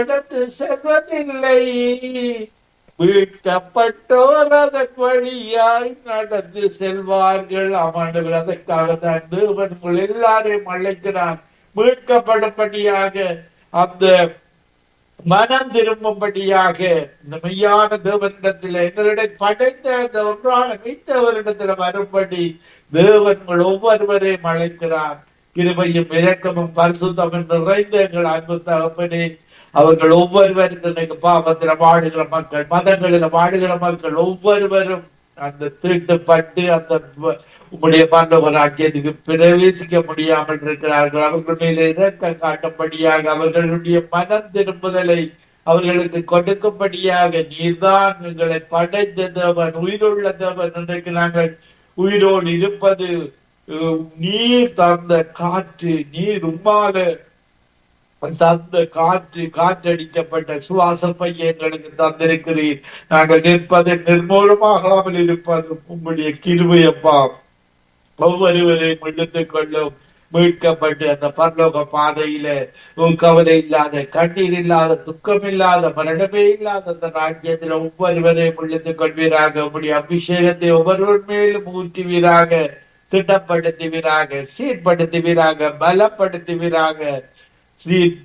நடந்து செல்வதில்லை மீட்கப்பட்டோர் அதன் வழியாய் நடந்து செல்வார்கள் ஆமாண்டவர் அதற்காக தான் தேவன் உங்கள் எல்லாரையும் அழைக்கிறார் மீட்கப்படும்படியாக அந்த மனம் திரும்பும்படியாக இந்த மெய்யான தேவனிடத்தில் எங்களிடம் படைத்த அந்த ஒன்றான வைத்தவரிடத்தில் வரும்படி தேவன் உங்கள் ஒவ்வொருவரையும் அழைக்கிறார் கிருபையும் இரக்கமும் பரிசுத்தமும் நிறைந்த எங்கள் அன்பு தகப்பனே அவர்கள் ஒவ்வொருவரும் இன்னைக்கு பாவத்துல வாடுகிற மக்கள் மதங்களில வாடுகிற மக்கள் ஒவ்வொருவரும் அந்த தீட்டுப்பட்டு அந்த வ- உம்முடைய பரலோக ராஜ்யத்துக்கு பிரவேசிக்க முடியாமல் இருக்கிறார்கள் அவர்கள் மேலே இறக்க காட்டும்படியாக அவர்களுடைய மனம் திரும்புதலை அவர்களுக்கு கொடுக்கும்படியாக நீர்தான் எங்களை படைத்த தேவன் உயிருள்ள தேவன் இன்றைக்கு நாங்கள் உயிரோடு இருப்பது அஹ், நீர் தந்த காற்று நீர் உம்மால தந்த காற்று காற்றடிக்கப்பட்ட சுவாச பையை எங்களுக்கு தந்திருக்கிறீர் நாங்கள் நிற்பது நிர்மூலமாகாமல் இருப்பது உம்முடைய கிருபையப்பா ஒவ்வொருவரையும் எடுத்துக் கொள்ளும் மீட்கப்பட்டு அந்த பரலோக பாதையில உன் கவலை இல்லாத கண்ணீர் இல்லாத துக்கம் இல்லாத மரணமே இல்லாத அந்த ராஜ்யத்தில் ஒவ்வொருவரையும் இழுத்துக் கொள்வீராக உம்முடைய அபிஷேகத்தை ஒவ்வொருவர் மேலும் ஊற்றுவீராக திட்டப்படுத்துவீராக சீர்படுத்துவீராக பலப்படுத்துவீராக ஸ்ரீ